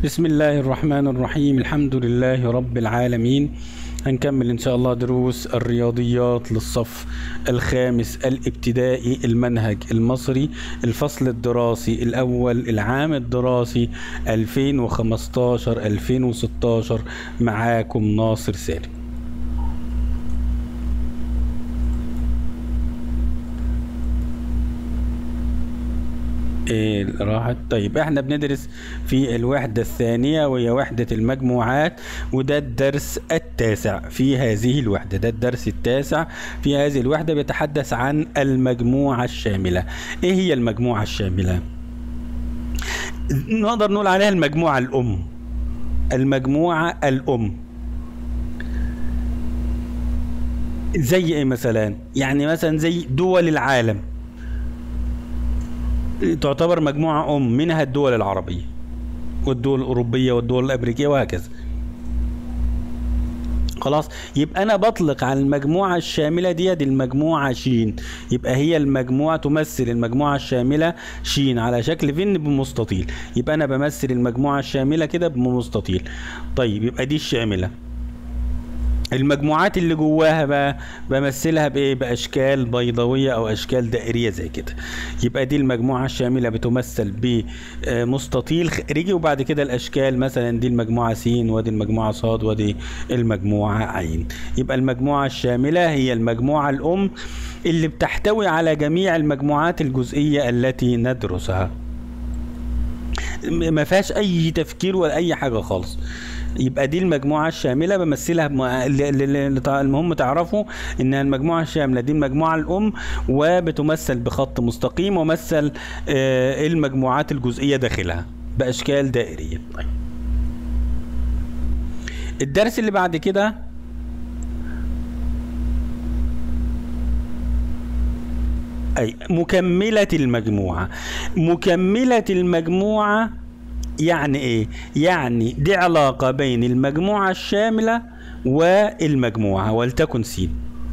بسم الله الرحمن الرحيم الحمد لله رب العالمين هنكمل ان شاء الله دروس الرياضيات للصف الخامس الابتدائي المنهج المصري الفصل الدراسي الاول العام الدراسي 2015 2016 معاكم ناصر سالم إيه راحت طيب احنا بندرس في الوحدة الثانية وهي وحدة المجموعات وده الدرس التاسع في هذه الوحدة ده الدرس التاسع في هذه الوحدة بيتحدث عن المجموعة الشاملة ايه هي المجموعة الشاملة نقدر نقول عليها المجموعة الأم المجموعة الأم زي ايه مثلا يعني مثلا زي دول العالم تعتبر مجموعة أم منها الدول العربية والدول الأوروبية والدول الأمريكية وهكذا خلاص يبقى أنا بطلق على المجموعة الشاملة دي, دي المجموعة شين يبقى هي المجموعة تمثل المجموعة الشاملة شين على شكل فين بمستطيل يبقى أنا بمثل المجموعة الشاملة كده بمستطيل طيب يبقى دي الشاملة المجموعات اللي جواها بقى بمثلها بايه باشكال بيضاويه او اشكال دائريه زي كده يبقى دي المجموعه الشامله بتمثل بمستطيل خارجي وبعد كده الاشكال مثلا دي المجموعه س ودي المجموعه ص ودي المجموعه عين يبقى المجموعه الشامله هي المجموعه الام اللي بتحتوي على جميع المجموعات الجزئيه التي ندرسها ما فيهاش اي تفكير ولا اي حاجه خالص يبقى دي المجموعة الشاملة بمثلها بم... المهم تعرفوا ان المجموعة الشاملة دي المجموعة الام وبتمثل بخط مستقيم ومثل آه المجموعات الجزئية داخلها باشكال دائرية طيب. الدرس اللي بعد كده اي مكملة المجموعة مكملة المجموعة يعني ايه يعني دي علاقة بين المجموعة الشاملة والمجموعة ولتكن س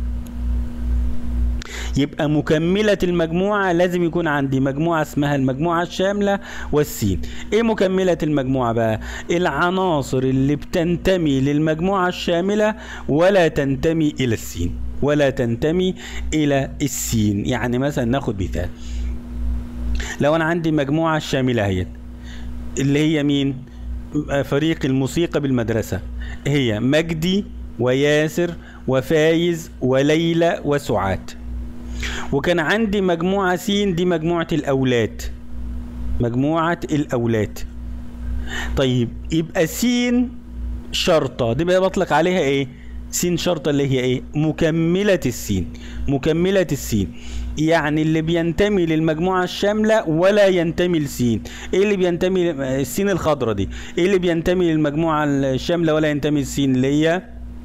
يبقى مكملة المجموعة لازم يكون عندي مجموعة اسمها المجموعة الشاملة والسين ايه مكملة المجموعة بقى العناصر اللي بتنتمي للمجموعة الشاملة ولا تنتمي الى السين ولا تنتمي الى السين يعني مثلا ناخد مثال لو انا عندي مجموعة شاملة هي اللي هي مين فريق الموسيقى بالمدرسة هي مجدي وياسر وفايز وليلى وسعاد وكان عندي مجموعة سين دي مجموعة الأولاد مجموعة الأولاد طيب يبقى سين شرطة دي بقى بطلق عليها ايه سين شرطة اللي هي ايه مكملة السين مكملة السين يعني اللي بينتمي للمجموعة الشاملة ولا ينتمي لسين ايه اللي بينتمي السين الخضرة دي ايه اللي بينتمي للمجموعة الشاملة ولا ينتمي لسين اللي هي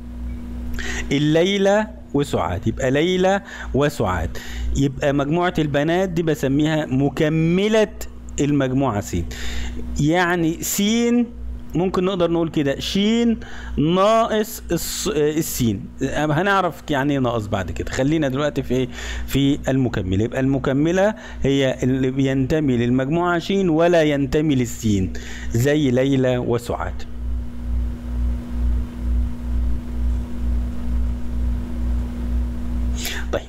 الليلة وسعاد يبقى ليلى وسعاد يبقى مجموعة البنات دي بسميها مكملة المجموعة سين يعني سين ممكن نقدر نقول كده شين ناقص السين هنعرف يعني ايه ناقص بعد كده خلينا دلوقتي في ايه في المكمله يبقى المكمله هي اللي بينتمي للمجموعه شين ولا ينتمي للسين زي ليلى وسعاد طيب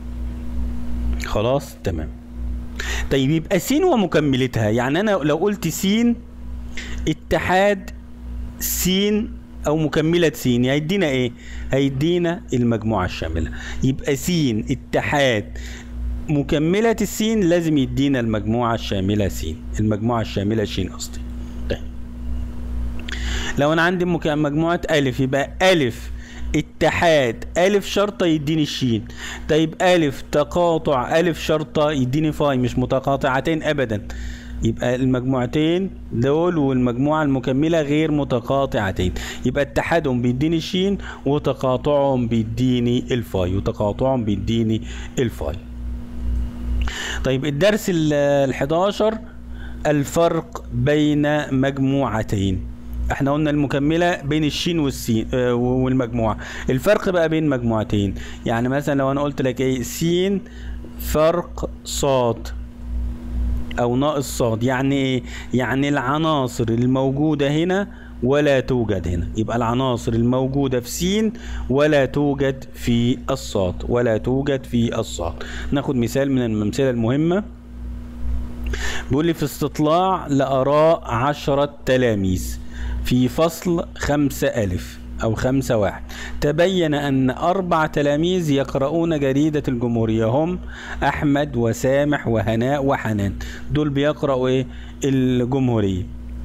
خلاص تمام طيب يبقى سين ومكملتها يعني انا لو قلت سين اتحاد س او مكملة س هيدينا ايه هيدينا المجموعة الشاملة يبقى س اتحاد مكملة السين لازم يدينا المجموعة الشاملة س المجموعة الشاملة ش قصدي طيب لو انا عندي مجموعة الف يبقى الف اتحاد الف شرطه يديني الشين طيب الف تقاطع الف شرطه يديني فاي مش متقاطعتين ابدا يبقى المجموعتين دول والمجموعة المكملة غير متقاطعتين يبقى اتحادهم بيديني الشين وتقاطعهم بيديني الفاي وتقاطعهم بيديني الفاي طيب الدرس ال 11 الفرق بين مجموعتين احنا قلنا المكملة بين الشين والسين اه والمجموعة الفرق بقى بين مجموعتين يعني مثلا لو انا قلت لك ايه سين فرق صاد او ناقص صاد يعني ايه يعني العناصر الموجودة هنا ولا توجد هنا يبقى العناصر الموجودة في س ولا توجد في الصاد ولا توجد في الصاد ناخد مثال من الأمثلة المهمة بيقول لي في استطلاع لآراء عشرة تلاميذ في فصل خمسة ألف أو خمسة واحد تبين أن أربع تلاميذ يقرؤون جريدة الجمهورية هم أحمد وسامح وهناء وحنان دول بيقرأوا إيه الجمهورية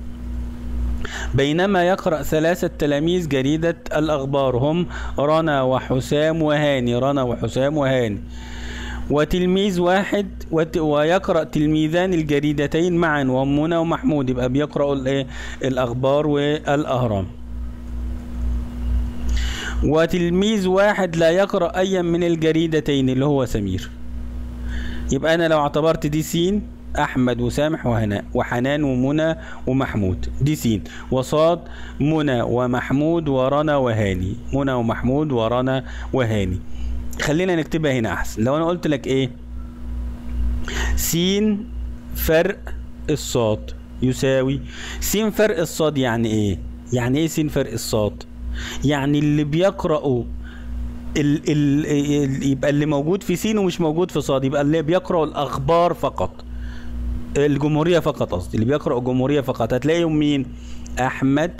بينما يقرأ ثلاثة تلاميذ جريدة الأخبار هم رنا وحسام وهاني رنا وحسام وهاني وتلميذ واحد وت... ويقرأ تلميذان الجريدتين معا وهم منى ومحمود يبقى بيقرأوا الايه الأخبار والأهرام وتلميذ واحد لا يقرأ أي من الجريدتين اللي هو سمير يبقى أنا لو اعتبرت دي سين أحمد وسامح وهناء وحنان ومنى ومحمود دي سين وصاد منى ومحمود ورنا وهاني منى ومحمود ورنا وهاني خلينا نكتبها هنا أحسن لو أنا قلت لك إيه سين فرق الصاد يساوي سين فرق الصاد يعني إيه يعني إيه سين فرق الصاد يعني اللي بيقرأوا ال ال ال يبقى اللي موجود في سين ومش موجود في صاد يبقى اللي بيقرأوا الأخبار فقط الجمهورية فقط قصدي اللي بيقرأ الجمهورية فقط هتلاقيهم مين أحمد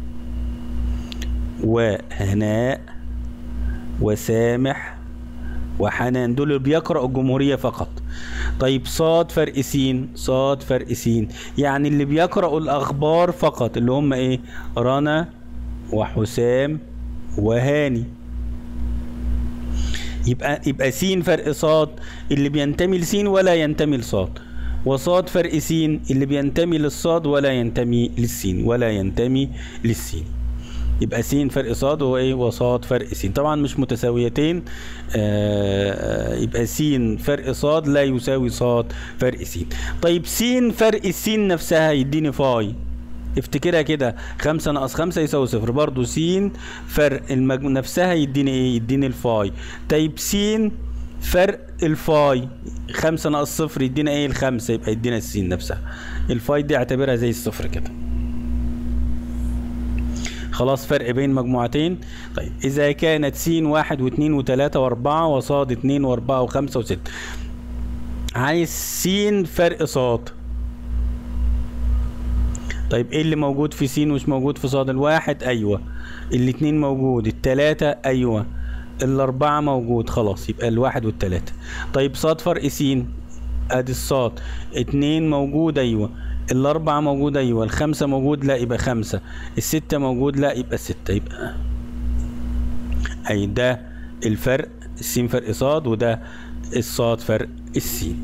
وهناء وسامح وحنان دول اللي بيقرأوا الجمهورية فقط طيب صاد فرق سين صاد فرق سين يعني اللي بيقرأوا الأخبار فقط اللي هم إيه رنا وحسام وهاني يبقى يبقى سين فرق صاد اللي بينتمي لسين ولا ينتمي لصاد وصاد فرق سين اللي بينتمي للصاد ولا ينتمي للسين ولا ينتمي للسين يبقى س فرق صاد هو ايه وصاد فرق س طبعا مش متساويتين آه يبقى س فرق صاد لا يساوي صاد فرق س طيب س فرق السين نفسها يديني فاي افتكرها كده خمسة ناقص خمسة يساوي صفر برضو س فرق المج... نفسها يديني ايه يديني الفاي طيب س فرق الفاي خمسة ناقص صفر يدينا ايه الخمسة يبقى يدينا السين نفسها الفاي دي اعتبرها زي الصفر كده خلاص فرق بين مجموعتين طيب إذا كانت س واحد واثنين وثلاثة وأربعة وصاد اتنين وأربعة وخمسة وستة عايز س فرق صاد طيب ايه اللي موجود في س ومش موجود في صاد الواحد ايوه الاتنين موجود التلاتة ايوه الاربعة موجود خلاص يبقى الواحد والتلاتة طيب صاد فرق س ادي الصاد اتنين موجود ايوه الأربعة موجود أيوة الخمسة موجود لا يبقى خمسة الستة موجود لا يبقى ستة يبقى أي ده الفرق السين فرق صاد وده الصاد فرق السين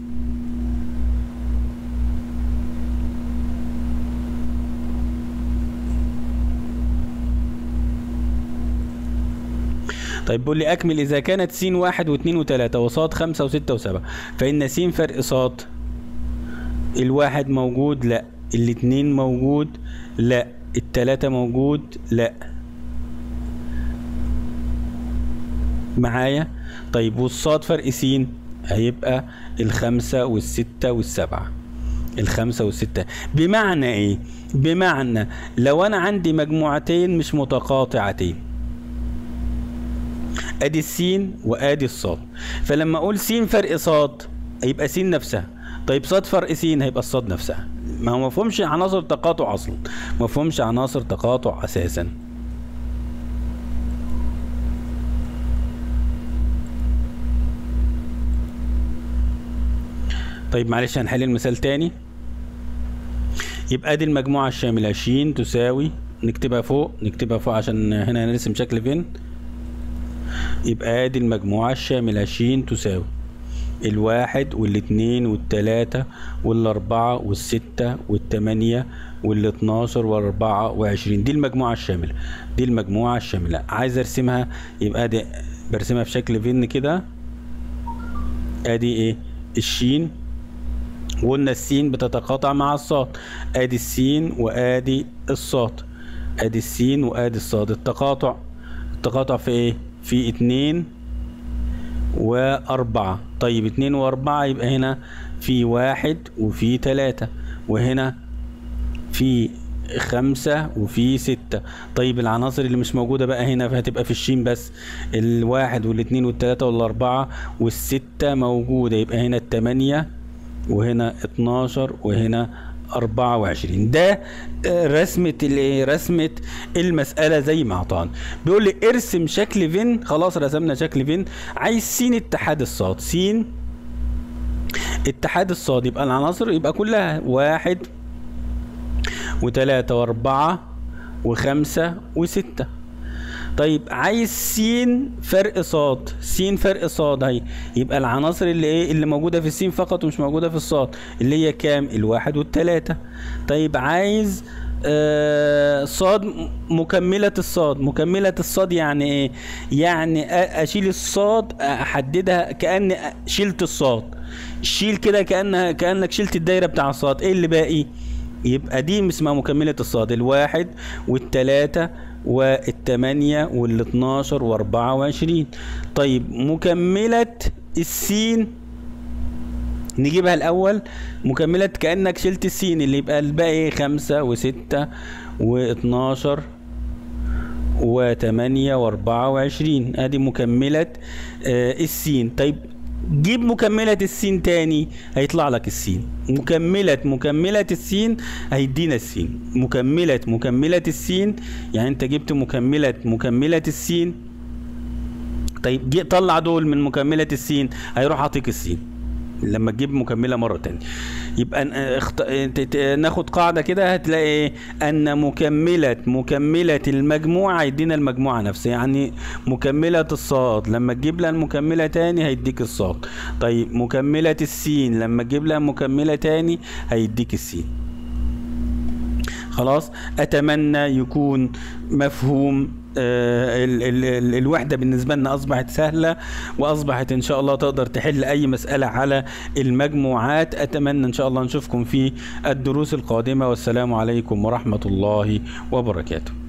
طيب بيقول لي أكمل إذا كانت س واحد واثنين وثلاثة وصاد خمسة وستة وسبعة فإن س فرق صاد الواحد موجود لا الاتنين موجود لا التلاتة موجود لا معايا طيب والصاد فرق س هيبقى الخمسة والستة والسبعة الخمسة والستة بمعنى ايه بمعنى لو انا عندي مجموعتين مش متقاطعتين ادي السين وادي الصاد فلما اقول س فرق صاد يبقى س نفسها طيب صاد فرق س هيبقى الصاد نفسها ما هو مفهومش عناصر تقاطع اصلا مفهومش عناصر تقاطع اساسا طيب معلش هنحل المثال تاني يبقى دي المجموعة الشاملة ش تساوي نكتبها فوق نكتبها فوق عشان هنا هنرسم شكل فين يبقى ادي المجموعة الشاملة ش تساوي الواحد والاتنين والتلاتة والاربعة والستة والتمانية والاتناشر والاربعة وعشرين دي المجموعة الشاملة دي المجموعة الشاملة عايز ارسمها يبقى دي برسمها في شكل فين كده ادي ايه الشين وقلنا السين بتتقاطع مع الصاد ادي السين وادي الصاد ادي السين وادي الصاد التقاطع التقاطع في ايه في اتنين وأربعة طيب اتنين وأربعة يبقى هنا في واحد وفي تلاتة وهنا في خمسة وفي ستة طيب العناصر اللي مش موجودة بقى هنا فهتبقى في الشين بس الواحد والاتنين والتلاتة والأربعة والستة موجودة يبقى هنا التمانية وهنا اتناشر وهنا أربعة وعشرين ده آه، رسمة الايه رسمة المسألة زي ما اعطانا بيقول لي ارسم شكل فين خلاص رسمنا شكل فين عايز سين اتحاد الصاد سين اتحاد الصاد يبقى العناصر يبقى كلها واحد وتلاتة واربعة وخمسة وستة طيب عايز سين فرق صاد سين فرق صاد اهي يبقى العناصر اللي ايه اللي موجوده في السين فقط ومش موجوده في الصاد اللي هي كام الواحد والتلاتة طيب عايز آه صاد م- مكملة الصاد مكملة الصاد يعني ايه يعني أ- اشيل الصاد احددها كأن شلت الصاد شيل كده كأنها كأنك شلت الدايرة بتاع الصاد ايه اللي باقي يبقى دي اسمها مكملة الصاد الواحد والتلاتة والتمانية والاتناشر واربعة وعشرين طيب مكملة السين نجيبها الأول مكملة كأنك شلت السين اللي يبقى الباقي خمسة وستة واتناشر وتمانية واربعة وعشرين ادي مكملة آه السين طيب جيب مكملة السين تاني هيطلع لك السين مكملة مكملة السين هيدينا السين مكملة مكملة السين يعني انت جبت مكملة مكملة السين طيب جي طلع دول من مكملة السين هيروح عاطيك السين لما تجيب مكمله مره تانية يبقى ن- اخت... ت- ت- ناخد قاعده كده هتلاقي ايه ان مكمله مكمله المجموعه هيدينا المجموعه نفسها يعني مكمله الصاد لما تجيب لها المكمله تاني هيديك الصاد طيب مكمله السين لما تجيب لها مكمله تاني هيديك السين خلاص اتمنى يكون مفهوم آه، ال ال ال الوحده بالنسبه لنا اصبحت سهله واصبحت ان شاء الله تقدر تحل اي مساله على المجموعات اتمنى ان شاء الله نشوفكم في الدروس القادمه والسلام عليكم ورحمه الله وبركاته